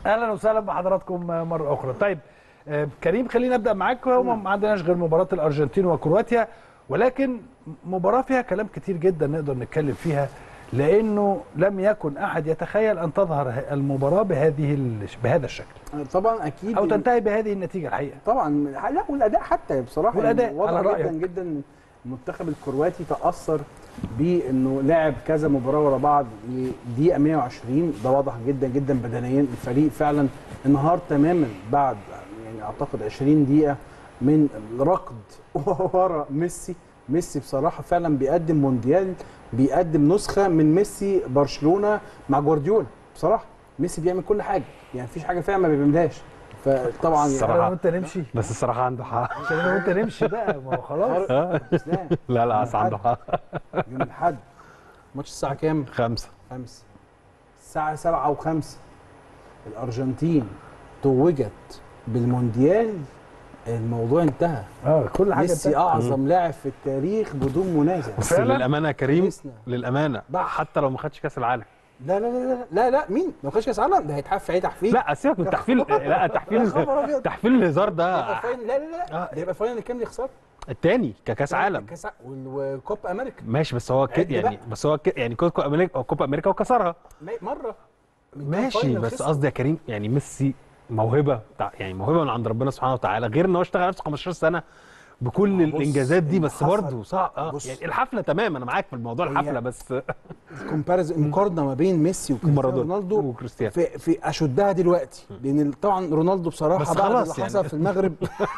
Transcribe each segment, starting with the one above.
اهلا وسهلا بحضراتكم مره اخرى طيب آه، كريم خلينا نبدا معاك هو ما عندناش غير مباراه الارجنتين وكرواتيا ولكن مباراه فيها كلام كتير جدا نقدر نتكلم فيها لانه لم يكن احد يتخيل ان تظهر ه- المباراه بهذه ال- بهذا الشكل طبعا اكيد او تنتهي بهذه النتيجه الحقيقه طبعا لا والاداء حتى بصراحه والأداء، يعني واضح على جدا رأيك. جدا المنتخب الكرواتي تاثر بانه لعب كذا مباراه ورا بعض دقيقه 120 ده واضح جدا جدا بدنيا الفريق فعلا انهار تماما بعد يعني اعتقد 20 دقيقه من ركض ورا ميسي ميسي بصراحه فعلا بيقدم مونديال بيقدم نسخه من ميسي برشلونه مع جوارديولا بصراحه ميسي بيعمل كل حاجه يعني مفيش حاجه فعلا ما بيعملهاش فطبعا يعني انا الصراحة. وانت نمشي بس الصراحه عنده حق عشان انا وانت نمشي بقى ما هو خلاص اسلام لا لا بس عنده حق يوم الاحد ماتش الساعة كام؟ خمسه خمسة الساعة سبعة وخمسة الأرجنتين توجت بالمونديال الموضوع انتهى اه كل حاجه ميسي انتهت. أعظم لاعب في التاريخ بدون منازع بس فعلا؟ للامانه يا كريم لسنا. للامانه بح. حتى لو ما خدش كاس العالم لا لا لا لا لا لا مين؟ ما خدش كاس عالم ده هيتحف هي تحفيل لا سيبك من التحفيل لا يا التحفيل خبر أبيض. تحفيل الهزار يبقى ده فاينل لا لا لا ده يبقى فاينل كام اللي خسر؟ التاني ككاس عالم كاس ع- وال- وكوب امريكا ماشي بس هو عد كده يعني بقى. بس هو كده يعني كوبا امريكا كوبا امريكا وكسرها ما- مرة من كام ماشي فاينل بس خسر؟ قصدي يا كريم يعني ميسي موهبه بتاع يعني موهبه من عند ربنا سبحانه وتعالى غير ان هو اشتغل نفسه 15 سنه بكل بص، الانجازات دي اللي بس حصل- برضه صعب اه بص. يعني الحفله تمام انا معاك في الموضوع هي- الحفله بس كومباريزن المقارنه ما بين ميسي وكريستيانو مارادونا رونالدو وكريستيانو. في في اشدها دلوقتي لان طبعا رونالدو بصراحه بس بعد خلاص اللي يعني. حصل في المغرب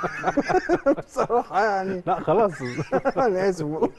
بصراحه يعني لا خلاص انا اسف والله.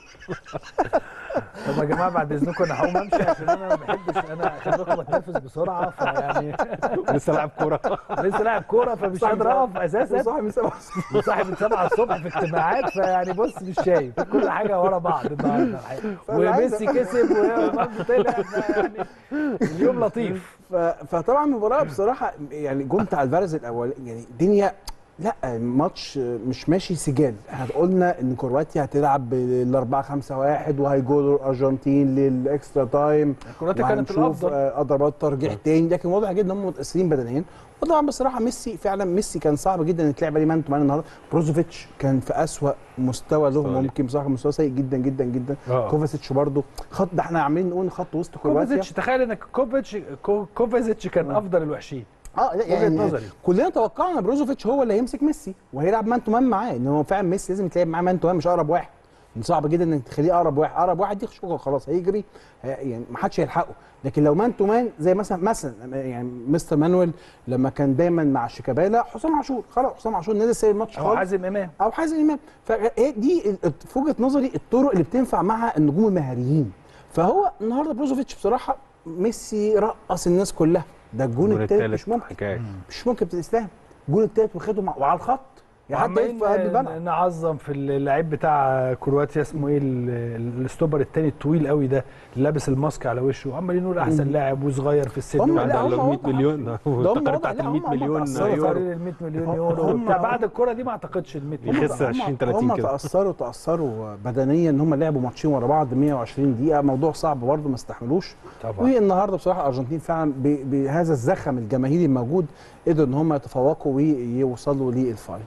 طب يا جماعه بعد اذنكم انا هقوم امشي عشان انا ما بحبش انا خلي بالكم بتنفس بسرعه فيعني لسه لاعب كوره لسه لاعب كوره فمش قادر اقف اساسا صاحب من سبعة وصاحب من 7 الصبح في اجتماعات فيعني بص مش شايف كل حاجه ورا بعض النهارده الحقيقه فأنا عايز وميسي كسب ورونالدو طلع فيعني اليوم لطيف ف- فطبعا المباراه بصراحه يعني جون بتاع الفارز الاول يعني الدنيا لا الماتش مش ماشي سجال احنا قلنا ان كرواتيا هتلعب بال 4 5 1 وهيجولوا الارجنتين للاكسترا تايم كرواتيا كانت وهنشوف، الافضل آه، ضربات ترجيح تاني لكن واضح جدا ان هم متاثرين بدنيا وطبعا بصراحه ميسي فعلا ميسي كان صعب جدا ان تلعب عليه مان تو مان النهارده بروزوفيتش كان في اسوا مستوى له مستوى ليه. ممكن بصراحه مستوى سيء جدا جدا جدا آه. كوفاسيتش برده خط ده احنا عاملين نقول خط وسط كرواتيا كوفازيتش تخيل ان كوفيتش كو- كوفازيتش كان افضل الوحشين اه لا وجهة يعني نظري. كلنا توقعنا بروزوفيتش هو اللي هيمسك ميسي وهيلعب مان تو مان معاه ان هو فعلا ميسي لازم يتلعب معاه مان تو مان مش اقرب واحد صعب جدا انك تخليه اقرب واحد اقرب واحد دي شغل خلاص هيجري هي- يعني ما حدش هيلحقه لكن لو مان تو مان زي مثلا مثلا يعني مستر مانويل لما كان دايما مع شيكابالا حسام عاشور خلاص حسام عاشور نزل سيب الماتش او خالص حازم امام او حازم امام فهي دي ال- في وجهه نظري الطرق اللي بتنفع مع النجوم المهاريين فهو النهارده بروزوفيتش بصراحه ميسي رقص الناس كلها ده الجون الجون التالت التالت مش ممكن حكايه مش ممكن بالاسلام الجون التالت واخده مع... وعلى الخط يعني حتى وعمالين في قلب الملعب نعظم في اللعيب بتاع كرواتيا اسمه ايه ال- الستوبر التاني الطويل قوي ده اللي لابس الماسك على وشه وعمالين نقول احسن لاعب وصغير في السن هم- وبتاع. لا، ده هم 100 مليون هم والتقارير بتاعت لا، ال هم- 100 هم مليون تأثروا يورو تقريبا ال 100 مليون هم- يورو هم- وبتاع. بعد الكره دي ما اعتقدش ال 100 مليون يخس 20 30 هم كده تاثروا تاثروا بدنيا ان هم لعبوا ماتشين ورا بعض 120 دقيقه موضوع صعب برضه ما استحملوش طبعا والنهارده بصراحه الارجنتين فعلا ب- بهذا الزخم الجماهيري الموجود قدروا ان هم يتفوقوا ويوصلوا للفاينل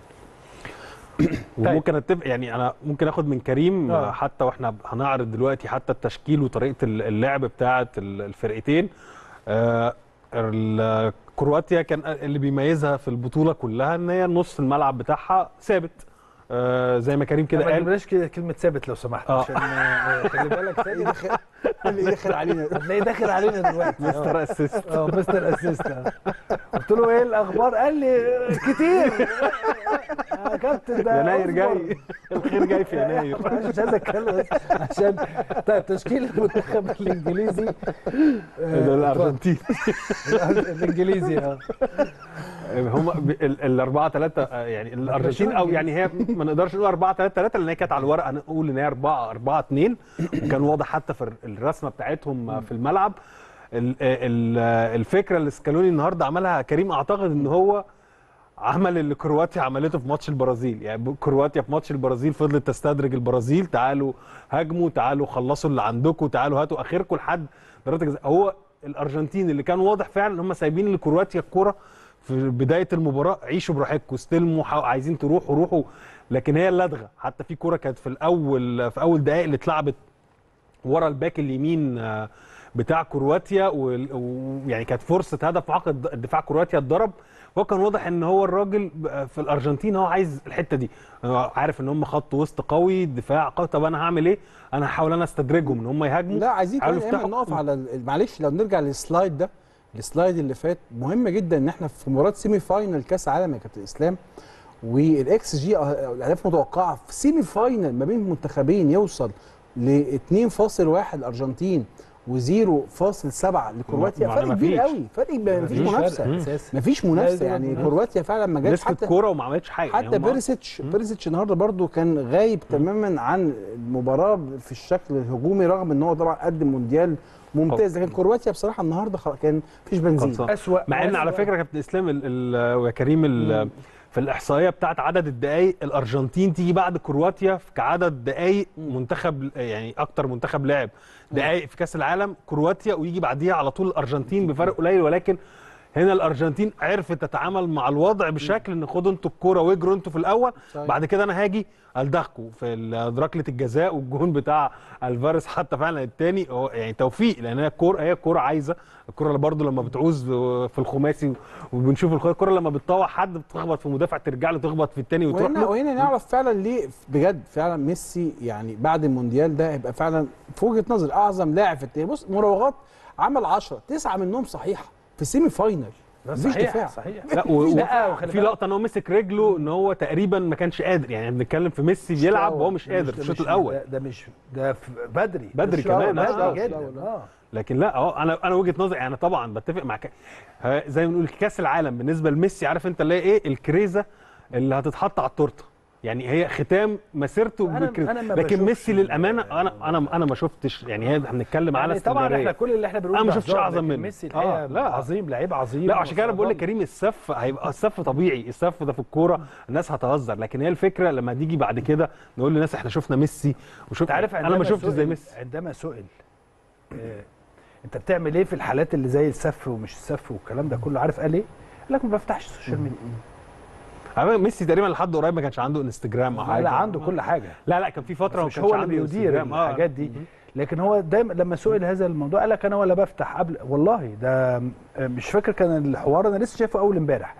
وممكن اتفق يعني انا ممكن اخد من كريم آه. حتى واحنا هنعرض دلوقتي حتى التشكيل وطريقه اللعب بتاعه الفرقتين آه، ال- كرواتيا كان اللي بيميزها في البطوله كلها ان هي نص الملعب بتاعها ثابت آه، زي ما كريم كده ما قال تجيبلاش كده كلمه ثابت لو سمحت آه. عشان آه، خلي بالك ايه ثابت دخل اللي دخل علينا هتلاقيه داخل علينا دلوقتي مستر اسيست اه مستر اسيست آه. قلت له ايه الاخبار قال لي آه، كتير يا كابتن ده يناير أصبر. جاي الخير جاي في يناير مش عايز اتكلم بس عشان طيب تشكيل المنتخب الانجليزي ده الارجنتين الانجليزي اه هم ال 4 3 يعني الارجنتين او يعني هي ما نقدرش نقول 4 3 3 لان هي كانت على الورقه نقول ان هي 4 4 2 وكان واضح حتى في الرسمه بتاعتهم في الملعب ال- ال- الفكره اللي سكالوني النهارده عملها كريم اعتقد ان هو عمل اللي كرواتيا عملته في ماتش البرازيل يعني كرواتيا في ماتش البرازيل فضلت تستدرج البرازيل تعالوا هاجموا تعالوا خلصوا اللي عندكم تعالوا هاتوا اخركم لحد ضربات الجزاء هو الارجنتين اللي كان واضح فعلا ان هم سايبين لكرواتيا الكوره في بدايه المباراه عيشوا براحتكم استلموا حاول- عايزين تروحوا روحوا لكن هي اللدغه حتى في كوره كانت في الاول في اول دقائق اللي اتلعبت ورا الباك اليمين آه، بتاع كرواتيا وال- ويعني كانت فرصه هدف في حق الد- دفاع كرواتيا اتضرب هو كان واضح ان هو الراجل ب- في الارجنتين هو عايز الحته دي هو عارف ان هم خط وسط قوي دفاع قوي طب انا هعمل ايه انا هحاول انا استدرجهم ان هم يهاجموا لا عايزين حاولوا كمان يا إما يفتحوا. نقف على ال- معلش لو نرجع للسلايد ده السلايد اللي فات مهم جدا ان احنا في مباراه سيمي فاينل كاس عالم يا كابتن اسلام والاكس جي أه- الاهداف متوقعه في سيمي فاينل ما بين منتخبين يوصل ل 2.1 الارجنتين و0.7 لكرواتيا ما- ما- فرق ما كبير فيش. قوي فرق ما فيش مفيش فرق منافسه أساسي. مفيش لا منافسه يوجد يعني منافسة. كرواتيا فعلا ما جاتش مسكت حتى كوره وما عملتش حاجه حتى يعني هم- بيريسيتش بيريسيتش النهارده برضو كان غايب تماما عن المباراه في الشكل الهجومي رغم ان هو طبعا قدم مونديال ممتاز لكن كرواتيا بصراحه النهارده خلاص كان مفيش بنزين خلصان. اسوأ مع ان على وأسوأ. فكره كابتن اسلام ال- ال- ويا كريم ال- في الاحصائيه بتاعت عدد الدقائق الارجنتين تيجي بعد كرواتيا في كعدد دقائق منتخب يعني اكتر منتخب لعب دقائق في كاس العالم كرواتيا ويجي بعديها على طول الارجنتين بفرق قليل ولكن هنا الارجنتين عرفت تتعامل مع الوضع بشكل ان خدوا انتوا الكوره واجروا انتوا في الاول صحيح. بعد كده انا هاجي الدغكم في ال- ركله الجزاء والجون بتاع الفارس حتى فعلا الثاني هو يعني توفيق لان هي الكوره هي الكوره عايزه الكوره اللي برضو لما بتعوز في الخماسي وبنشوف الكوره الكوره لما بتطوع حد بتخبط في مدافع ترجع له تخبط في الثاني وتروح وهنا له وهنا نعرف فعلا ليه بجد فعلا ميسي يعني بعد المونديال ده هيبقى فعلا في وجهه نظري اعظم لاعب في التاريخ بص مراوغات عمل 10 تسعه منهم صحيحه في سيمي فاينل ده مفيش صحيح دفاع صحيح لا و... لا، و... وخلي في بالك. لقطه ان هو مسك رجله ان هو تقريبا ما كانش قادر يعني بنتكلم في ميسي بيلعب وهو مش قادر في الشوط الاول ده, ده مش ده في بدري بدري الشوط الأول كمان، آه. بدري جدا اه لكن لا اه انا انا وجهه نظري انا طبعا بتفق مع ك... ها، زي ما بنقول كاس العالم بالنسبه لميسي عارف انت اللي هي ايه الكريزه اللي هتتحط على التورته يعني هي ختام مسيرته أنا- بالكريزة. أنا ما لكن بشوفش ميسي للامانه انا انا انا ما شفتش يعني هي بنتكلم على يعني طبعا احنا استمراريه كل اللي احنا بنقوله أنا ما ده شفتش هزار، أعظم لكن منه. ميسي آه، الحقيقه لا. عظيم لعيب عظيم لا عشان كده أنا بقول لك وفضل. كريم السف هيبقى السف طبيعي السف ده في الكوره الناس هتهزر لكن هي الفكره لما تيجي بعد كده نقول للناس احنا شفنا ميسي وشوف انت عارف انا ما عندما شفتش زي سئل- ميسي عندما سئل آه، انت بتعمل ايه في الحالات اللي زي السف ومش السف والكلام ده كله عارف قال ايه؟ قال لك ما بفتحش السوشيال ميديا على فكرة ميسي تقريبا لحد قريب ما كانش عنده انستجرام او لا, حاجه لا عنده كل حاجه لا لا كان في فتره ما مش كانش هو اللي عنده بيدير انستجرام. آه. الحاجات دي لكن هو دايما لما سئل هذا الموضوع قال لك انا ولا بفتح قبل والله ده مش فاكر كان الحوار انا لسه شايفه اول امبارح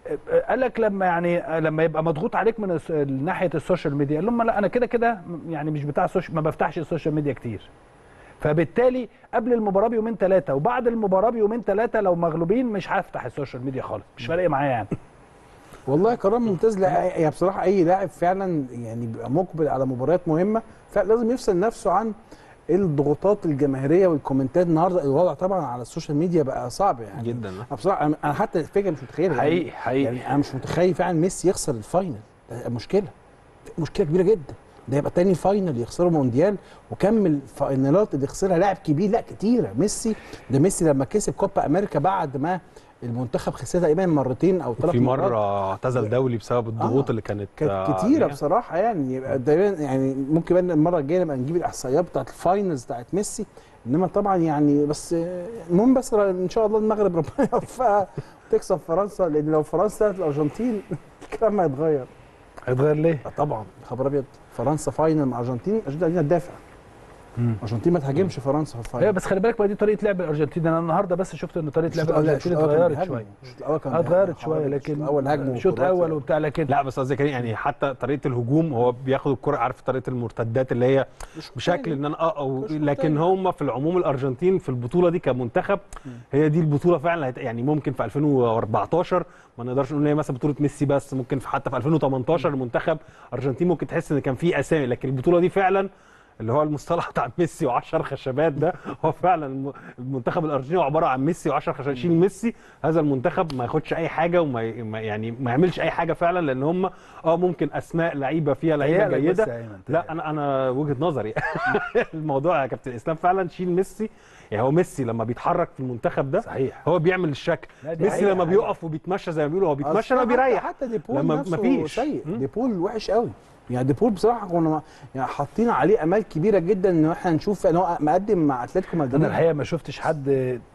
قال لك لما يعني لما يبقى مضغوط عليك من الس- ناحيه السوشيال ميديا قال لهم لا انا كده كده يعني مش بتاع السوشيال ما بفتحش السوشيال ميديا كتير فبالتالي قبل المباراه بيومين ثلاثه وبعد المباراه بيومين ثلاثه لو مغلوبين مش هفتح السوشيال ميديا خالص مش فارق معايا يعني والله قرار ممتاز لا يعني بصراحه اي لاعب فعلا يعني بيبقى مقبل على مباريات مهمه فلازم يفصل نفسه عن الضغوطات الجماهيريه والكومنتات النهارده الوضع طبعا على السوشيال ميديا بقى صعب يعني جدا انا بصراحه أنا- انا حتى الفكره مش متخيلها حقيقي حقيقي يعني انا مش متخيل فعلا ميسي يخسر الفاينل ده مشكله مشكله كبيره جدا ده يبقى تاني فاينل يخسره مونديال وكمل فاينالات اللي خسرها لاعب كبير لا كتيره ميسي ده ميسي لما كسب كوبا امريكا بعد ما المنتخب خسرها تقريبا مرتين او ثلاث في مرات مره اعتزل دولي بسبب الضغوط آه. اللي كانت كانت آه، كتيره عليها. بصراحه يعني يبقى دايما يعني ممكن بقى المره الجايه نبقى نجيب الاحصائيات بتاعت الفاينلز بتاعت ميسي انما طبعا يعني بس آه، المهم بس ان شاء الله المغرب ربنا يوفقها وتكسب فرنسا لان لو فرنسا طلعت الارجنتين الكلام هيتغير هيتغير ليه؟ آه طبعا خبر ابيض فرنسا فاينل مع الارجنتين الارجنتين عايزين تدافع الارجنتين ما تهاجمش فرنسا في ايوه الفاينل بس خلي بالك بقى دي طريقه لعب الارجنتين انا النهارده بس شفت ان طريقه لعب الشوط الأول- الارجنتين الشوط الأول كان اتغيرت بيهاجموا. شويه الشوط الاول كان اتغيرت بيهاجموا. شويه الشوط لكن الاول هاجموا شوط كرواتيا. اول وبتاع لكن لا بس قصدي كريم يعني حتى طريقه الهجوم هو بياخد الكره عارف طريقه المرتدات اللي هي مش بشكل ان انا اه أو مش لكن متخيل. هم في العموم الارجنتين في البطوله دي كمنتخب هي دي البطوله فعلا هت- يعني ممكن في 2014 ما نقدرش نقول ان هي مثلا بطوله ميسي بس ممكن في حتى في 2018 المنتخب ارجنتين ممكن تحس ان كان في اسامي لكن البطوله دي فعلا اللي هو المصطلح بتاع ميسي و10 خشبات ده هو فعلا الم- المنتخب الارجنتيني هو عباره عن ميسي و10 خشبات شيل ميسي هذا المنتخب ما ياخدش اي حاجه وما ي- ما- يعني ما يعملش اي حاجه فعلا لان هم اه ممكن اسماء لعيبه فيها لعيبه تهيألك بس جيده يا أيمن، تهيألك. لا انا انا وجهه نظري الموضوع يا كابتن اسلام فعلا شيل ميسي يعني هو ميسي لما بيتحرك في المنتخب ده صحيح هو بيعمل الشكل لا، دي ميسي حقيقة، لما حقيقة. بيقف وبيتمشى زي ما بيقولوا هو بيتمشى أصل لما حتى- بيريح حتى ديبول لما نفسه مفيش. سيء مم. ديبول وحش قوي يعني ديبول بصراحه كنا يعني حاطين عليه امال كبيره جدا ان احنا نشوف ان هو مقدم مع اتلتيكو انا مدريد الحقيقه ما شفتش حد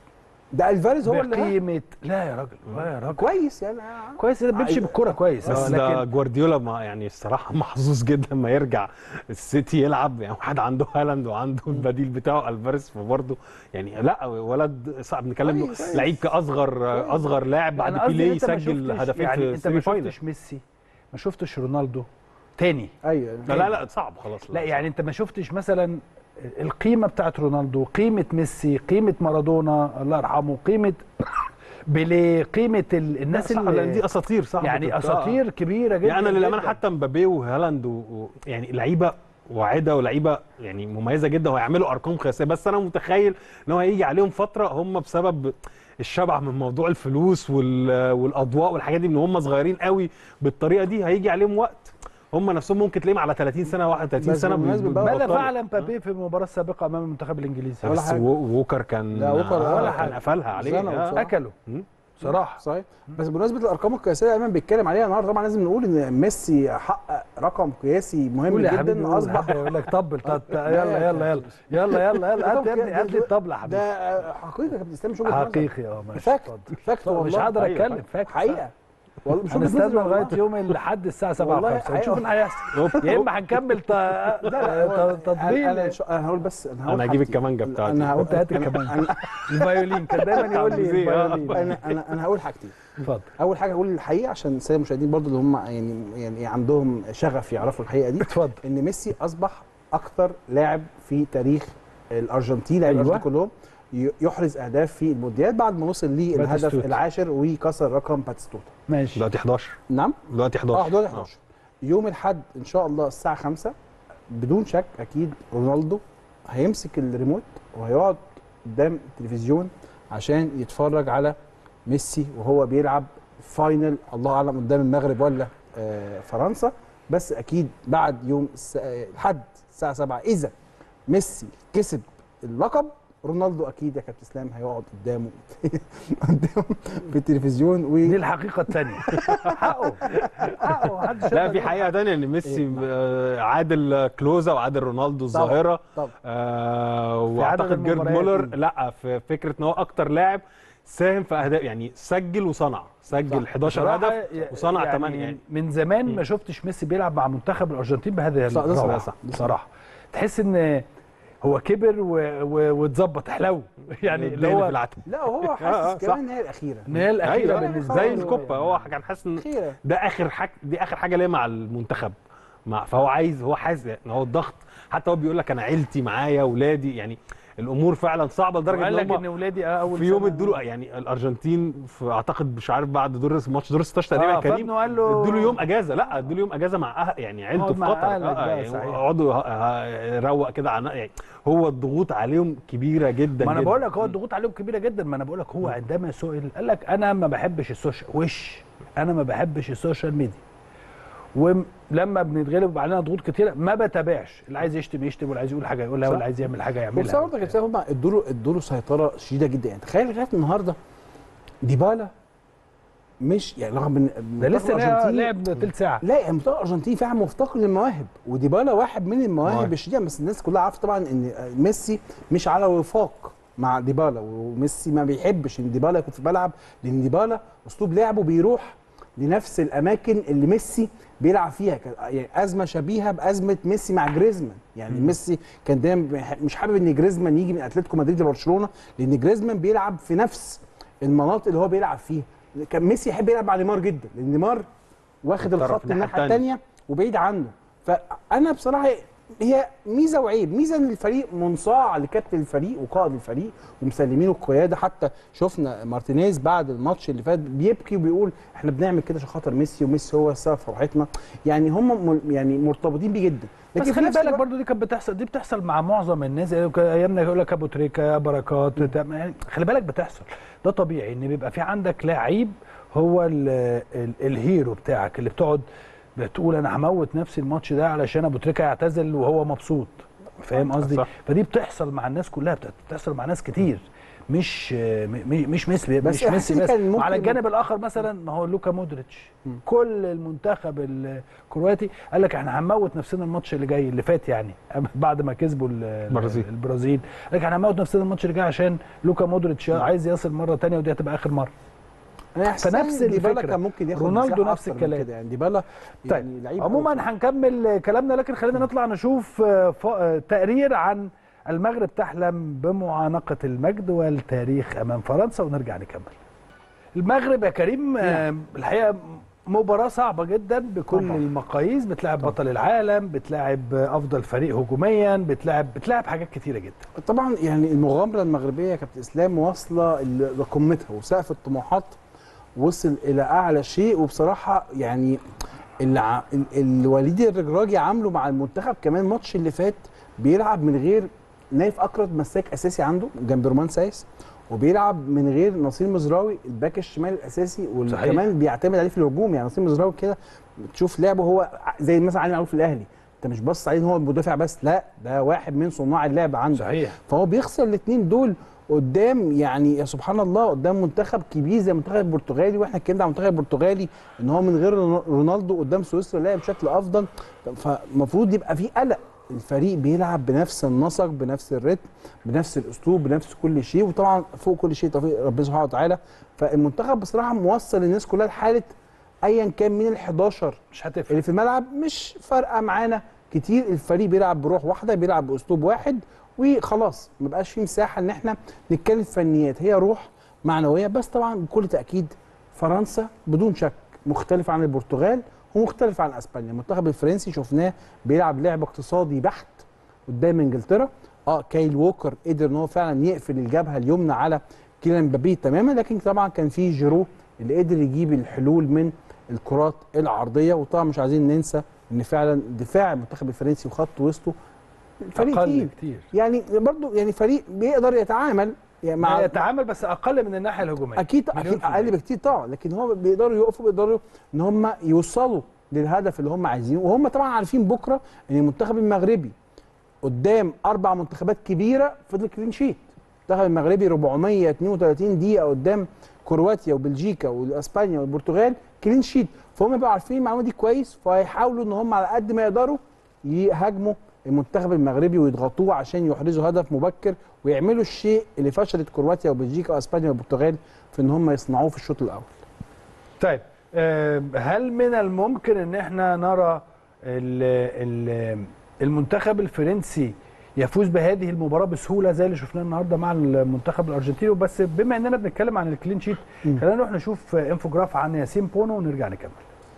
ده الفاريز هو اللي بقيمه لا يا راجل لا يا راجل كويس يعني كويس ده بيمشي بالكوره كويس بس آه، ده لكن جوارديولا ما يعني الصراحه محظوظ جدا ما يرجع السيتي يلعب يعني واحد عنده هالاند وعنده البديل بتاعه الفاريز فبرضه يعني لا ولد صعب بنتكلم كويس. لعيب كاصغر اصغر لاعب بعد أنا قصدي بيليه أنت ما يسجل شفتش- هدفين يعني في انت ما السيمي فاينل شفتش ميسي ما شفتش رونالدو تاني ايوه لا لا لا صعب خلاص لا يعني انت ما شفتش مثلا القيمه بتاعت رونالدو قيمه ميسي قيمه مارادونا الله يرحمه قيمه بيليه قيمه ال- الناس صح لان اللي دي اساطير صح يعني بتبقى- اساطير كبيره جدا يعني انا للامانه جداً. حتى مبابي وهالاند و... و... يعني لعيبه واعده ولعيبه يعني مميزه جدا وهيعملوا ارقام قياسيه بس انا متخيل ان هو هيجي عليهم فتره هم بسبب الشبع من موضوع الفلوس وال... والاضواء والحاجات دي من هم صغيرين قوي بالطريقه دي هيجي عليهم وقت هم نفسهم ممكن تلاقيهم على 30 سنه 31 بس سنه بالمناسبة بقى- ماذا بيبطلوا. فعل مبابي في المباراه السابقه امام المنتخب الانجليزي ولا بس حاجة. و- ووكر كان لا، ووكر آه، ولا كان حاجة. قفلها عليه سنة آه. بصراحة. اكلوا مم. صراحه صحيح بس بمناسبه الارقام القياسيه اللي ايمن بيتكلم عليها النهارده طبعا لازم نقول ان ميسي حقق رقم قياسي مهم قول يا حبيبي جدا قول. اصبح يقول لك طبل طب لا، يلا يلا يلا يلا يلا يلا هات يا ابني هات لي الطبله يا حبيبي ده حقيقه يا كابتن اسلام مش وجهه نظر. حقيقي اه ماشي فاكت اتفضل. فاكت مش والله هقدر أيوة، اتكلم فاكت حقيقه والله مش وجهه هنستنى نظر لغايه والله. يوم الاحد الساعه 7 والله 5 ونشوف اللي هيحصل أوب، يا أوب. اما هنكمل ت- لا لا ت- تطبيل انا أنا- انا هقول بس انا هقول أنا هجيب حاجتين. الكمانجة بتاعتي. انا هقول وأنت هات أنا- الكمانجة. أنا- الفيولين كان دايما يقول لي تعبيزية، آه. الفيولين انا انا انا هقول حاجتين اتفضل اول حاجه اقول الحقيقه عشان الساده المشاهدين برضو اللي هم يعني يعني عندهم شغف يعرفوا الحقيقه دي اتفضل ان ميسي اصبح اكثر لاعب في تاريخ الارجنتين لاعب أيوة. الارجنتين كلهم ي- يحرز اهداف في المونديال بعد ما وصل للهدف باتيستوتا. العاشر وكسر رقم باتستوتا ماشي دلوقتي 11 نعم دلوقتي 11 اه 11 11 يوم الاحد ان شاء الله الساعه 5 بدون شك اكيد رونالدو هيمسك الريموت وهيقعد قدام التلفزيون عشان يتفرج على ميسي وهو بيلعب فاينل الله اعلم قدام المغرب ولا آه فرنسا بس اكيد بعد يوم الس- آه، الاحد الساعه 7 اذا ميسي كسب اللقب رونالدو اكيد يا كابتن اسلام هيقعد قدامه قدامه في التلفزيون و دي الحقيقه الثانيه حقه حقه محدش لا يقدر في يقول حقيقه تانية ان ميسي آه، عادل كلوزا وعادل رونالدو طبعاً، الظاهره طبعا عدد آه واعتقد جيرد المباريات مولر دي. لا في فكره ان هو اكتر لاعب ساهم في اهداف يعني سجل وصنع سجل صح. 11 بصراحة هدف وصنع يعني 8 يعني من زمان ما شفتش ميسي بيلعب مع منتخب الارجنتين بهذه صح، ده صح، الروعه صح. بصراحه تحس ان هو كبر و- و- واتظبط حلو يعني اللي الدهن في هو العتب لا هو آه، حاسس صح. كمان ان هي الاخيره ان هي الاخيره أيوة، بالنسبه زي له الكوبا هو كان حاسس ان الاخيره ده اخر حاجه دي اخر حاجه ليه مع المنتخب مع فهو عايز هو حاسس ان هو الضغط حتى هو بيقول لك انا عيلتي معايا اولادي يعني الامور فعلا صعبه لدرجه قال لك ان ان هم ولادي اول في يوم سنة- ادوا له يعني الارجنتين في اعتقد مش عارف بعد دور ماتش دور 16 تقريبا آه، كريم فابنه قال له ادوا له يوم اجازه لا ادوا له يوم اجازه مع أه يعني عيلته اقعد في مع قطر أهلك بقى، يعني صحيح. اقعدوا ه- ه- روق كده عن يعني هو الضغوط عليهم كبيره جدا ما انا جداً. بقول لك هو الضغوط عليهم كبيره جدا ما انا بقول لك هو عندما سئل قال لك انا ما بحبش السوشيال وش انا ما بحبش السوشيال ميديا ولما بنتغلب علينا ضغوط كتيره ما بتابعش اللي عايز يشتم يشتم واللي عايز يقول حاجه يقولها صح. واللي عايز يعمل حاجه بس يعملها برضه كابتن هم ادوا له ادوا له سيطره شديده جدا يعني تخيل لغايه النهارده ديبالا مش يعني رغم ان ده منتخب لسه الأرجنتين- لعب تلت ساعه لا يعني المنتخب الارجنتيني فعلا مفتقر للمواهب وديبالا واحد من المواهب مواهب. الشديده بس الناس كلها عارفه طبعا ان ميسي مش على وفاق مع ديبالا وميسي ما بيحبش ان ديبالا يكون في الملعب لان ديبالا اسلوب لعبه بيروح لنفس الاماكن اللي ميسي بيلعب فيها كان- يعني ازمه شبيهه بازمه ميسي مع جريزمان يعني ميسي كان دايما بيح- مش حابب ان جريزمان يجي من اتلتيكو مدريد لبرشلونه لان جريزمان بيلعب في نفس المناطق اللي هو بيلعب فيها كان ميسي يحب يلعب مع نيمار جدا لان نيمار واخد الطرف الخط الناحية الناحيه التانية. الثانيه وبعيد عنه فانا بصراحه هي ميزه وعيب ميزه ان الفريق منصاع لكابتن الفريق وقائد الفريق ومسلمينه القياده حتى شفنا مارتينيز بعد الماتش اللي فات بيبكي وبيقول احنا بنعمل كده عشان خاطر ميسي وميسي هو السبب في فرحتنا يعني هم م- يعني مرتبطين بيه جدا بس في خلي نفس بالك الوقت- برضو دي كانت بتحصل دي بتحصل مع معظم الناس يعني كان ايامنا يقول لك ابو تريكه يا بركات بتاع- يعني خلي بالك بتحصل ده طبيعي ان بيبقى في عندك لعيب هو ال ال الهيرو بتاعك اللي بتقعد بتقول انا هموت نفسي الماتش ده علشان ابو تريكه يعتزل وهو مبسوط فاهم قصدي صح. فدي بتحصل مع الناس كلها بت- بتحصل مع ناس كتير مش م- م- مش ميسي بس مش ميسي إحساسي بس كان ممكن- وعلى الجانب الاخر مثلا ما هو لوكا مودريتش كل المنتخب الكرواتي قال لك احنا هنموت نفسنا الماتش اللي جاي اللي فات يعني بعد ما كسبوا ال- البرازيل. البرازيل قال لك احنا هنموت نفسنا الماتش اللي جاي عشان لوكا مودريتش عايز يصل مره تانية ودي هتبقى اخر مره انا إحساسي فنفس إن ديبالا الفكرة. كان ممكن ياخد رونالدو مساحة نفس أكتر من الكلام. كده يعني ديبالا يعني طيب لعيب أوي عموما هنكمل كلامنا لكن خلينا نطلع نشوف آه، ف- آه، تقرير عن المغرب تحلم بمعانقة المجد والتاريخ أمام فرنسا ونرجع نكمل المغرب يا كريم آه، الحقيقة مباراة صعبة جدا بكل طبعا. المقاييس بتلاعب بطل العالم بتلاعب أفضل فريق هجوميا بتلاعب بتلاعب حاجات كتيرة جدا طبعا يعني المغامره المغربيه يا كابتن اسلام واصله ل- لقمتها وسقف الطموحات وصل الى اعلى شيء وبصراحه يعني اللي ع... ال- الوليد الرجراجي عامله مع المنتخب كمان الماتش اللي فات بيلعب من غير نايف اكرد مساك اساسي عنده جنب رومان سايس وبيلعب من غير نصير مزراوي الباك الشمال الاساسي صحيح. وكمان بيعتمد عليه في الهجوم يعني نصير مزراوي كده تشوف لعبه هو زي مثلا علي معلول في الاهلي انت مش بص عليه ان هو المدافع بس لا ده واحد من صناع اللعب عنده صحيح فهو بيخسر الاثنين دول قدام يعني يا سبحان الله قدام منتخب كبير زي المنتخب البرتغالي واحنا اتكلمنا عن المنتخب البرتغالي ان هو من غير رونالدو قدام سويسرا لعب بشكل افضل فالمفروض يبقى في قلق الفريق بيلعب بنفس النسق بنفس الريتم بنفس الاسلوب بنفس كل شيء وطبعا فوق كل شيء توفيق ربنا سبحانه وتعالى فالمنتخب بصراحه موصل الناس كلها لحاله ايا كان مين ال 11 مش هتفرق اللي في الملعب مش فارقه معانا كتير الفريق بيلعب بروح واحده بيلعب باسلوب واحد وخلاص ما بقاش في مساحه ان احنا نتكلم في فنيات هي روح معنويه بس طبعا بكل تاكيد فرنسا بدون شك مختلف عن البرتغال ومختلف عن اسبانيا المنتخب الفرنسي شفناه بيلعب لعب اقتصادي بحت قدام انجلترا اه كايل ووكر قدر ان هو فعلا يقفل الجبهه اليمنى على كيليان مبابي تماما لكن طبعا كان في جيرو اللي قدر يجيب الحلول من الكرات العرضيه وطبعا مش عايزين ننسى ان فعلا دفاع المنتخب الفرنسي وخط وسطه فريق أقل تقيل كتير يعني برضو يعني فريق بيقدر يتعامل يعني مع مع يتعامل بس أقل من الناحية الهجومية اكيد مليون اكيد في المية. اقل بكتير طبعا لكن هم بيقدروا يقفوا بيقدروا ان هم يوصلوا للهدف اللي هم عايزينه وهم طبعا عارفين بكره ان المنتخب المغربي قدام اربع منتخبات كبيره فضل كلين شيت المنتخب المغربي 432 دقيقه قدام كرواتيا وبلجيكا واسبانيا والبرتغال كلين شيت فهم بقوا عارفين المعلومه دي كويس فهيحاولوا ان هم على قد ما يقدروا يهاجموا المنتخب المغربي ويضغطوه عشان يحرزوا هدف مبكر ويعملوا الشيء اللي فشلت كرواتيا وبلجيكا واسبانيا والبرتغال في ان هم يصنعوه في الشوط الاول طيب آه، هل من الممكن ان احنا نرى ال ال المنتخب الفرنسي يفوز بهذه المباراه بسهوله زي اللي شفناه النهارده مع المنتخب الارجنتيني وبس بما اننا بنتكلم عن الكلين شيت خلينا نروح نشوف انفوجراف عن ياسين بونو ونرجع نكمل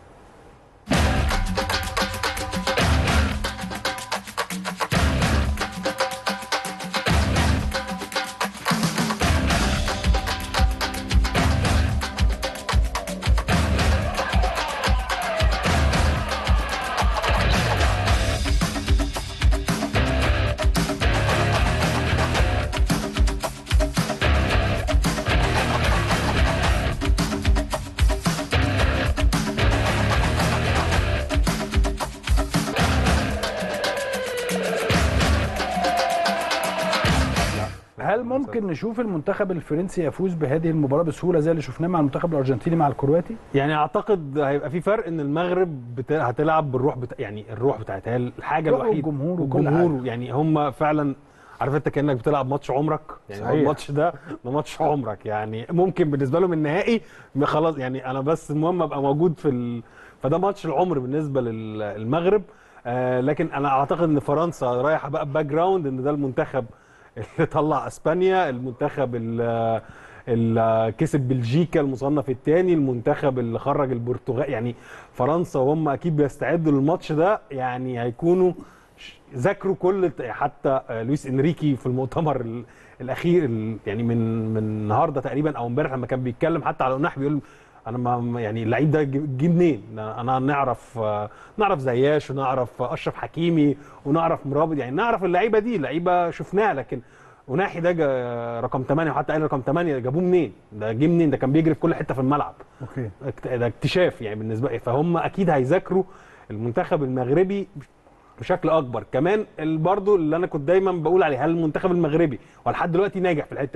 هل ممكن نشوف المنتخب الفرنسي يفوز بهذه المباراه بسهوله زي اللي شفناه مع المنتخب الارجنتيني مع الكرواتي؟ يعني اعتقد هيبقى في فرق ان المغرب بت... هتلعب بالروح بتا... يعني الروح بتاعتها هي الحاجه روح الوحيده والجمهور وكل والجمهور يعني هم فعلا عارف انت كانك بتلعب ماتش عمرك يعني هو صحيح. الماتش ده ده ماتش عمرك يعني ممكن بالنسبه لهم النهائي ما خلاص يعني انا بس المهم ابقى موجود في ال... فده ماتش العمر بالنسبه للمغرب آه لكن انا اعتقد ان فرنسا رايحه بقى باك جراوند ان ده المنتخب اللي طلع اسبانيا المنتخب اللي اللي كسب بلجيكا المصنف الثاني المنتخب اللي خرج البرتغال يعني فرنسا وهم اكيد بيستعدوا للماتش ده يعني هيكونوا ش- ذاكروا كل حتى آه، لويس انريكي في المؤتمر ال- الاخير ال- يعني من من النهارده تقريبا او امبارح لما كان بيتكلم حتى على النح بيقول انا ما ما- يعني اللعيب ده جه جه منين؟ انا نعرف آه، نعرف زياش ونعرف اشرف حكيمي ونعرف مرابط يعني نعرف اللعيبه دي لعيبه شفناها لكن وناحي ده جا- رقم 8 وحتى قال رقم 8 جابوه منين؟ ده جه منين؟ ده كان بيجري في كل حته في الملعب اوكي اكت- ده اكتشاف يعني بالنسبه لي فهم اكيد هيذاكروا المنتخب المغربي بشكل اكبر كمان ال- برضو اللي انا كنت دايما بقول عليه هل المنتخب المغربي ولحد دلوقتي ناجح في الحته دي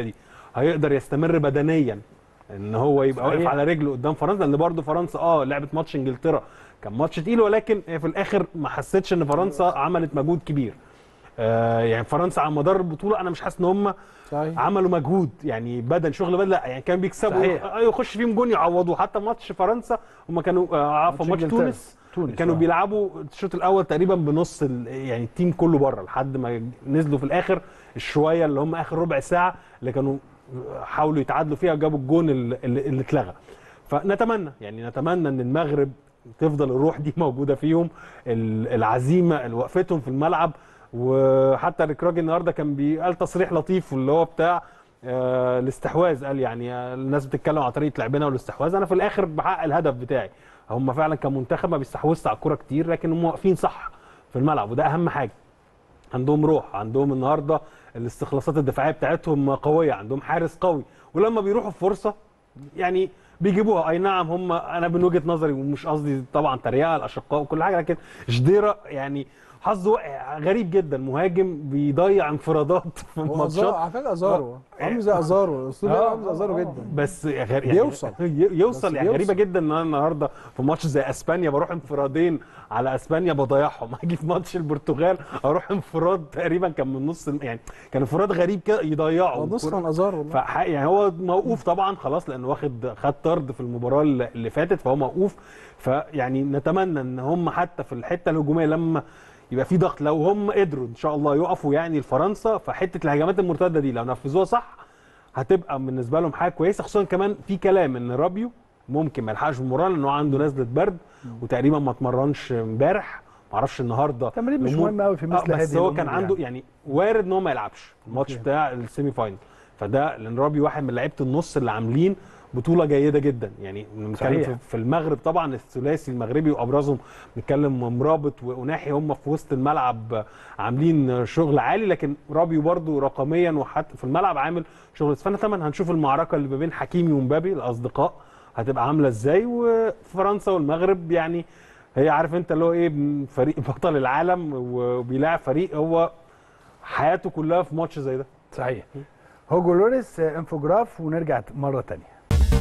هيقدر يستمر بدنيا ان هو يبقى واقف صحيح. على رجله قدام فرنسا لان برضه فرنسا اه لعبت ماتش انجلترا كان ماتش تقيل ولكن هي في الاخر ما حسيتش ان فرنسا عملت مجهود كبير آه يعني فرنسا على مدار البطوله انا مش حاسس ان هم صحيح عملوا مجهود يعني بدن شغل بدن لا يعني كان بيكسبوا صحيح. آه، يخش فيهم جون يعوضوا حتى ماتش فرنسا هم كانوا آه، عفوا ماتش إنجلترا. تونس تونس كانوا آه. بيلعبوا الشوط الاول تقريبا بنص ال- يعني التيم كله بره لحد ما نزلوا في الاخر الشويه اللي هم اخر ربع ساعه اللي كانوا حاولوا يتعادلوا فيها جابوا الجون اللي, اللي اللي اتلغى فنتمنى يعني نتمنى ان المغرب تفضل الروح دي موجوده فيهم ال- العزيمه اللي وقفتهم في الملعب وحتى ركراجي النهارده كان بي- قال تصريح لطيف اللي هو بتاع آه، الاستحواذ قال يعني آه، الناس بتتكلم على طريقه لعبنا والاستحواذ انا في الاخر بحقق الهدف بتاعي هم فعلا كمنتخب ما بيستحوذش على الكوره كتير لكن هم واقفين صح في الملعب وده اهم حاجه عندهم روح عندهم النهارده الاستخلاصات الدفاعيه بتاعتهم قويه عندهم حارس قوي ولما بيروحوا في فرصه يعني بيجيبوها اي نعم هم انا من وجهه نظري ومش قصدي طبعا تريقه الاشقاء وكل حاجه لكن شديره يعني حظه وقع غريب جدا مهاجم بيضيع انفرادات في هو أزار- الماتشات على فكره ازارو عامل زي ازارو اسلوب آه، عامل زي ازارو آه، جدا بس غير يعني بيوصل. ي- يوصل بس يعني غريبه بيوصل. جدا ان انا النهارده في ماتش زي اسبانيا بروح انفرادين على اسبانيا بضيعهم اجي في ماتش البرتغال اروح انفراد تقريبا كان من نص الم- يعني كان انفراد غريب كده يضيعه هو نسخه من ازارو والله فح يعني هو موقوف طبعا خلاص لانه واخد خد طرد في المباراه اللي اللي فاتت فهو موقوف فيعني نتمنى ان هم حتى في الحته الهجوميه لما يبقى في ضغط لو هم قدروا ان شاء الله يقفوا يعني لفرنسا فحته الهجمات المرتده دي لو نفذوها صح هتبقى بالنسبه لهم حاجه كويسه خصوصا كمان في كلام ان رابيو ممكن ما يلحقش المباراه لانه عنده نزله برد وتقريبا ما اتمرنش امبارح ما اعرفش النهارده تمرين مش الأمور- مهم قوي في مثل آه هذه بس هو كان الأمور عنده يعني وارد ان هو ما يلعبش الماتش أوكي. بتاع السيمي فاينل فده لان رابي واحد من لعيبه النص اللي عاملين بطوله جيده جدا يعني بنتكلم صحيح. في- في المغرب طبعا الثلاثي المغربي وابرزهم بنتكلم مرابط واناحي هم في وسط الملعب عاملين شغل عالي لكن رابيو برضو رقميا وحتى في الملعب عامل شغل فنتمنى هنشوف المعركه اللي ما بين حكيمي ومبابي الاصدقاء هتبقى عامله ازاي وفرنسا والمغرب يعني هي عارف انت اللي هو ايه فريق بطل العالم وبيلاعب فريق هو حياته كلها في ماتش زي ده صحيح هوجو لوريس آه، انفوجراف ونرجع مره تانية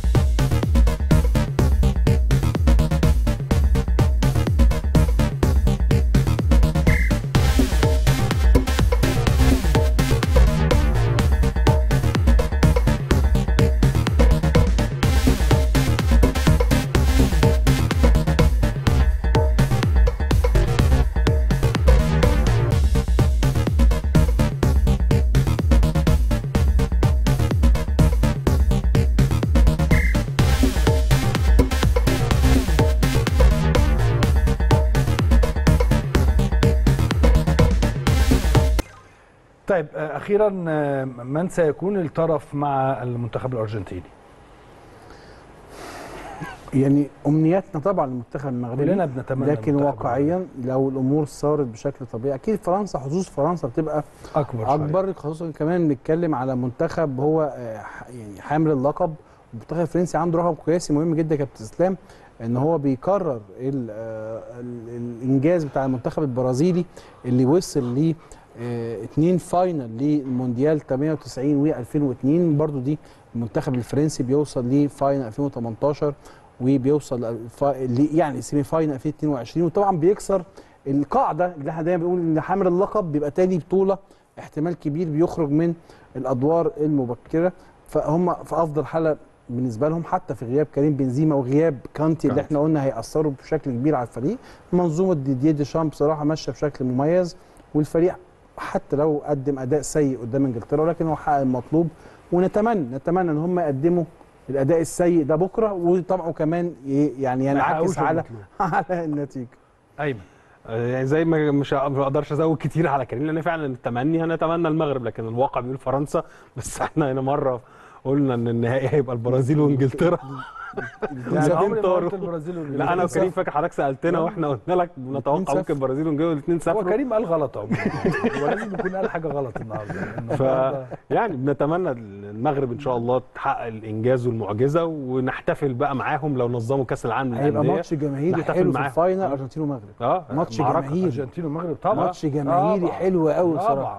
طيب آه، اخيرا آه، من سيكون الطرف مع المنتخب الارجنتيني يعني امنياتنا طبعا المنتخب المغربي كلنا بنتمنى لكن المنتخب واقعيا لو الامور صارت بشكل طبيعي اكيد فرنسا حظوظ فرنسا بتبقى اكبر شوية. اكبر خصوصا كمان بنتكلم على منتخب هو آه، ح- يعني حامل اللقب المنتخب الفرنسي عنده رقم قياسي مهم جدا يا كابتن اسلام ان هو بيكرر ال- آه، ال- الانجاز بتاع المنتخب البرازيلي اللي وصل ل آه، اتنين فاينل للمونديال 98 و2002 برضو دي المنتخب الفرنسي بيوصل لفاينل 2018 وبيوصل الف- ل- يعني سيمي فاينل 2022 وطبعا بيكسر القاعده اللي احنا دايما بنقول ان حامل اللقب بيبقى تاني بطوله احتمال كبير بيخرج من الادوار المبكره فهم في افضل حاله بالنسبه لهم حتى في غياب كريم بنزيما وغياب كانتي اللي كانتي. احنا قلنا هياثروا بشكل كبير على الفريق منظومه ديديه ديشام بصراحه ماشيه بشكل مميز والفريق حتى لو قدم اداء سيء قدام انجلترا ولكن هو حقق المطلوب ونتمنى نتمنى ان هم يقدموا الاداء السيء ده بكره وطبعا كمان ي- يعني ما ينعكس يحققوش على المطلوب. على النتيجه ايمن آه، يعني زي ما مش ه- ما اقدرش ازود كتير على كريم لان فعلا التمني هنتمنى المغرب لكن الواقع بيقول فرنسا بس احنا هنا مره قلنا ان النهائي هيبقى البرازيل وانجلترا يعني زي عمري ما طاروا. قلت البرازيل لا والانجليزي. انا وكريم فاكر حضرتك سالتنا واحنا قلنا لك نتوقع 2-0. ممكن البرازيل وانجلترا الاثنين هو سافروا كريم قال غلط عموما هو لازم يكون قال حاجه غلط النهارده لأنه ف النهاردة- يعني بنتمنى المغرب ان شاء الله تحقق الانجاز والمعجزه ونحتفل بقى معاهم لو نظموا كاس العالم هيبقى للانديه ماتش جماهيري نحتفل حلو في معاهم. الفاينل ارجنتين ومغرب اه ماتش معركة. جماهيري ارجنتين والمغرب طبعا ماتش جماهيري طبعاً. حلو قوي طبعا بصراحه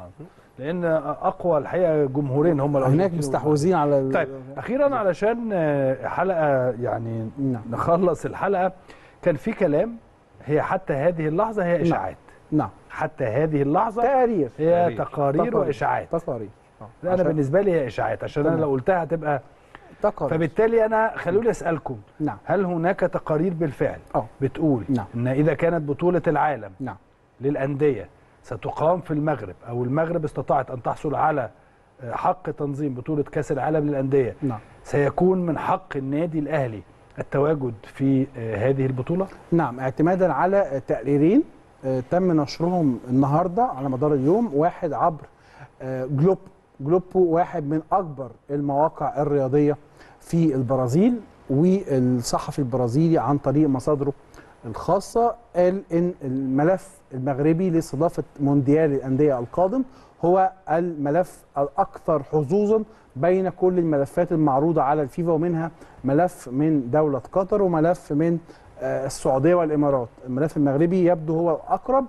لان اقوى الحقيقه جمهورين هم هناك الأرجنتين مستحوذين على ال- طيب اخيرا علشان آه، حلقه يعني نعم نخلص الحلقه كان في كلام هي حتى هذه اللحظه هي اشاعات نعم حتى هذه اللحظه تقارير هي تقارير. تقارير تقارير. واشاعات تقارير آه. لا انا عشان- بالنسبه لي هي اشاعات عشان انا تمام. لو قلتها هتبقى تقارير فبالتالي انا خلوني اسالكم نعم هل هناك تقارير بالفعل اه بتقول نعم. ان اذا كانت بطوله العالم نعم للانديه ستقام في المغرب او المغرب استطاعت ان تحصل على آه، حق تنظيم بطوله كاس العالم للانديه نعم سيكون من حق النادي الاهلي التواجد في آه، هذه البطوله نعم اعتمادا على تقريرين آه، تم نشرهم النهارده على مدار اليوم واحد عبر آه، جلوب جلوبو واحد من اكبر المواقع الرياضيه في البرازيل والصحفي البرازيلي عن طريق مصادره الخاصه قال ان الملف المغربي لاستضافه مونديال الانديه القادم هو الملف الاكثر حظوظا بين كل الملفات المعروضه على الفيفا ومنها ملف من دوله قطر وملف من آه، السعوديه والامارات الملف المغربي يبدو هو الاقرب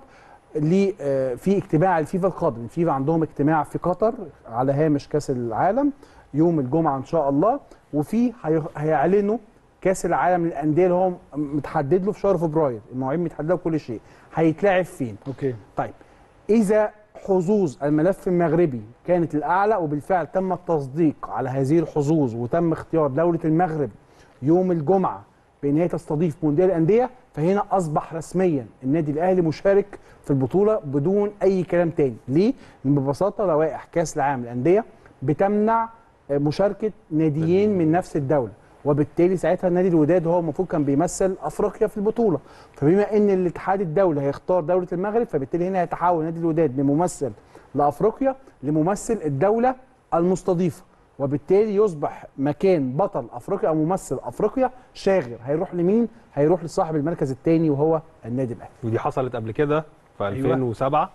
ل آه، في اجتماع الفيفا القادم الفيفا عندهم اجتماع في قطر على هامش كاس العالم يوم الجمعه ان شاء الله وفي هي- هيعلنوا كاس العالم للانديه اللي هو متحدد له في شهر فبراير المواعيد متحدده وكل شيء هيتلعب فين اوكي طيب اذا حظوظ الملف المغربي كانت الاعلى وبالفعل تم التصديق على هذه الحظوظ وتم اختيار دوله المغرب يوم الجمعه بان هي تستضيف مونديال الانديه فهنا اصبح رسميا النادي الاهلي مشارك في البطوله بدون اي كلام تاني ليه لان ببساطه لوائح كاس العالم للانديه بتمنع آه، مشاركه ناديين من نفس الدوله وبالتالي ساعتها النادي الوداد هو المفروض كان بيمثل افريقيا في البطوله فبما ان الاتحاد الدولي هيختار دوله المغرب فبالتالي هنا هيتحول نادي الوداد من ممثل لافريقيا لممثل الدوله المستضيفه وبالتالي يصبح مكان بطل افريقيا او ممثل افريقيا شاغر هيروح لمين هيروح لصاحب المركز الثاني وهو النادي الاهلي ودي حصلت قبل كده في أيوة. 2007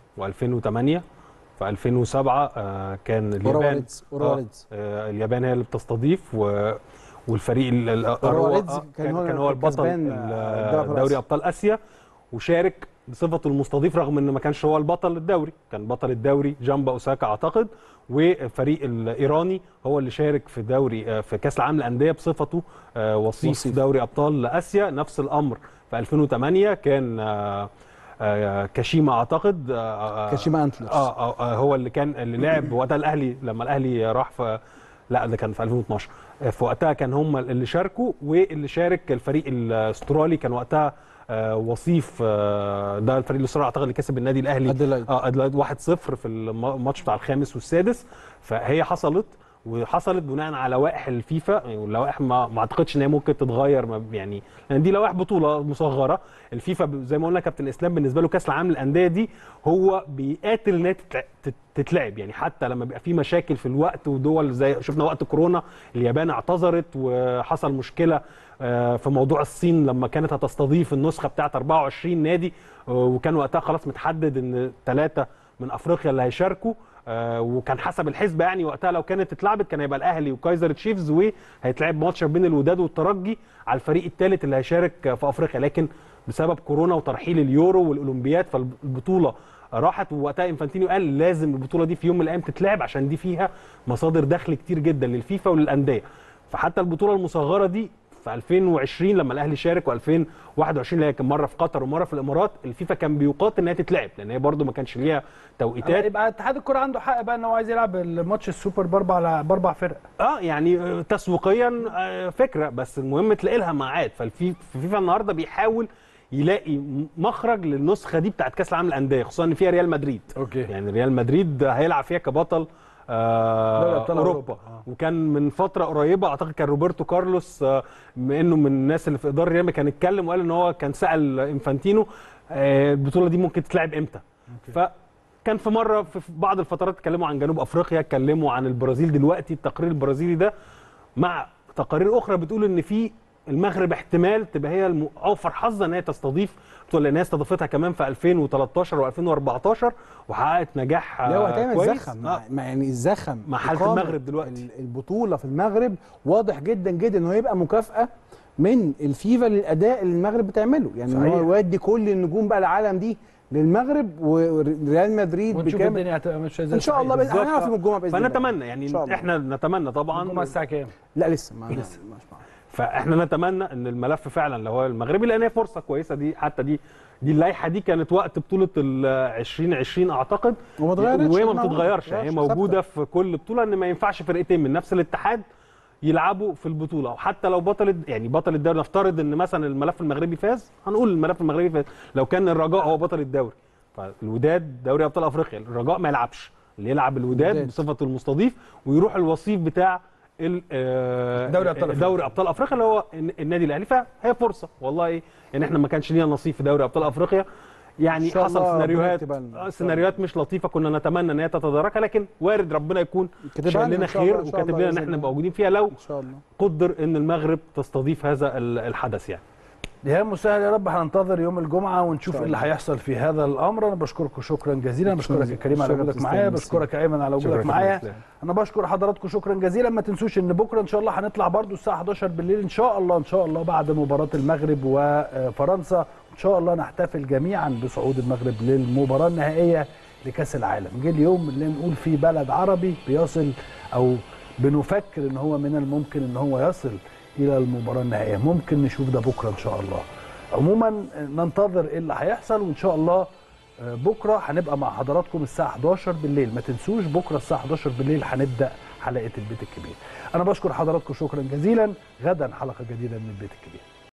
و2008 في 2007 آه، كان اليابان أورواليدز أورواليدز آه، اليابان هي اللي بتستضيف و والفريق ال- ال- أورواليدز آه، كان كان, هو- كان هو كان البطل كسبان، ال- آه، دوري دوري آسيا. ابطال اسيا وشارك بصفته المستضيف رغم انه ما كانش هو البطل الدوري كان بطل الدوري جامبا اوساكا اعتقد والفريق الايراني هو اللي شارك في دوري آه، في كاس العالم للانديه بصفته آه، وصيف, وصيف. دوري ابطال اسيا نفس الامر في 2008 كان آه، آه، كاشيما اعتقد آه، آه، كاشيما انتلرز اه اه آه، هو اللي كان اللي لعب وقتها الاهلي لما الاهلي راح في لا ده كان في 2012 آه، في وقتها كان هم اللي شاركوا واللي شارك الفريق الاسترالي كان وقتها آه، وصيف آه، ده الفريق الاسترالي اعتقد اللي كسب النادي الاهلي أديلايد. اه ادلايد 1-0 في الم- الماتش بتاع الخامس والسادس فهي حصلت وحصلت بناء على لوائح الفيفا يعني واللوائح ما ما اعتقدش ان هي ممكن تتغير ما- يعني لان دي لوائح بطوله مصغره الفيفا ب- زي ما قلنا كابتن اسلام بالنسبه له كاس العالم للانديه دي هو بيقاتل ان هي تتلع- تت- تتلعب يعني حتى لما بيبقى في مشاكل في الوقت ودول زي شفنا وقت كورونا اليابان اعتذرت وحصل مشكله آه، في موضوع الصين لما كانت هتستضيف النسخه بتاعت 24 نادي آه، وكان وقتها خلاص متحدد ان ثلاثه من افريقيا اللي هيشاركوا آه، وكان حسب الحسبه يعني وقتها لو كانت اتلعبت كان هيبقى الاهلي وكايزر تشيفز وهيتلعب ماتش بين الوداد والترجي على الفريق الثالث اللي هيشارك في افريقيا لكن بسبب كورونا وترحيل اليورو والاولمبياد فالبطوله راحت ووقتها انفانتينيو قال لازم البطوله دي في يوم من الايام تتلعب عشان دي فيها مصادر دخل كتير جدا للفيفا وللانديه فحتى البطوله المصغره دي في 2020 لما الاهلي شارك و2021 اللي هي كان مره في قطر ومره في الامارات الفيفا كان بيقاتل ان هي تتلعب لان هي برده ما كانش ليها توقيتات يبقى اتحاد الكره عنده حق بقى ان هو عايز يلعب الماتش السوبر باربع باربع فرق اه يعني آه، تسويقيا آه، فكره بس المهم تلاقي لها ميعاد فالفي فيفا النهارده بيحاول يلاقي م- مخرج للنسخه دي بتاعت كاس العالم للانديه خصوصا ان فيها ريال مدريد اوكي يعني ريال مدريد هيلعب فيها كبطل آه دوري أبطال اوروبا أوروبا. آه. وكان من فتره قريبه اعتقد كان روبرتو كارلوس آه بما انه من الناس اللي في اداره ريال كان اتكلم وقال ان هو كان سال انفانتينو آه البطوله دي ممكن تتلعب امتى فكان في مره في في بعض الفترات اتكلموا عن جنوب افريقيا اتكلموا عن البرازيل دلوقتي التقرير البرازيلي ده مع تقارير اخرى بتقول ان في المغرب احتمال تبقى هي الم- اوفر حظا ان هي تستضيف بطوله لان هي استضافتها كمان في 2013 و2014 وحققت نجاح لا هو آه، هتعمل كويس. زخم آه. مع يعني الزخم مع حالة إقامة المغرب دلوقتي. ال- البطوله في المغرب واضح جدا جدا انه هيبقى مكافاه من الفيفا للاداء اللي المغرب بتعمله يعني ان صحيح. هو يودي كل النجوم بقى العالم دي للمغرب وريال مدريد ونشوف بكامل الدنيا هتبقى ماشيه ازاي ان شاء الله صحيح. باذن هنعرف يوم الجمعه باذن الله فنتمنى يعني إن شاء الله. احنا نتمنى طبعا الجمعه الساعه كام؟ لا لسه ما لسه. مش معايا. فاحنا نتمنى ان الملف فعلا لو هو المغربي لان هي فرصه كويسه دي حتى دي دي اللائحه دي كانت وقت بطوله ال 2020 اعتقد وما اتغيرتش وهي ما طبعاً. بتتغيرش يعني هي ثابتة. موجوده في كل بطوله ان ما ينفعش فرقتين من نفس الاتحاد يلعبوا في البطوله وحتى لو بطل يعني بطل الدوري نفترض ان مثلا الملف المغربي فاز هنقول الملف المغربي فاز لو كان الرجاء هو بطل الدوري فالوداد دوري ابطال افريقيا الرجاء ما يلعبش اللي يلعب الوداد الوداد. بصفته المستضيف ويروح الوصيف بتاع ال- آه، دوري أبطال أفريقيا. دوري ابطال افريقيا اللي هو الن- النادي الاهلي فهي فرصه والله ايه يعني احنا ما كانش لينا نصيب في دوري ابطال افريقيا يعني إن شاء حصل الله سيناريوهات ربنا يكتبها لنا. آه، سيناريوهات مش لطيفه كنا نتمنى ان هي تتداركها لكن وارد ربنا يكون كاتبها شايل لنا لنا إن شاء الله، خير إن شاء وكاتب الله لنا ان بإذن احنا الله. موجودين فيها لو ان شاء الله قدر ان المغرب تستضيف هذا ال- الحدث يعني يا مسهل يا رب هننتظر يوم الجمعه ونشوف إن ايه شاء اللي هيحصل في هذا الامر انا بشكركم شكرا جزيلا بشكرك يا كريم على شكراً وجودك تسلم، معايا ميرسي. بشكرك يا ايمن على وجودك شكراً معايا تسلم. انا بشكر حضراتكم شكرا جزيلا ما تنسوش ان بكره ان شاء الله هنطلع برضو الساعه 11 بالليل ان شاء الله ان شاء الله بعد مباراه المغرب وفرنسا ان شاء الله نحتفل جميعا بصعود المغرب للمباراه النهائيه لكاس العالم جه اليوم اللي نقول فيه بلد عربي بيصل او بنفكر ان هو من الممكن ان هو يصل الى المباراه النهائيه ممكن نشوف ده بكره ان شاء الله عموما ننتظر ايه اللي هيحصل وان شاء الله آه، بكره هنبقى مع حضراتكم الساعه 11 بالليل ما تنسوش بكره الساعه 11 بالليل هنبدا حلقه البيت الكبير انا بشكر حضراتكم شكرا جزيلا غدا حلقه جديده من البيت الكبير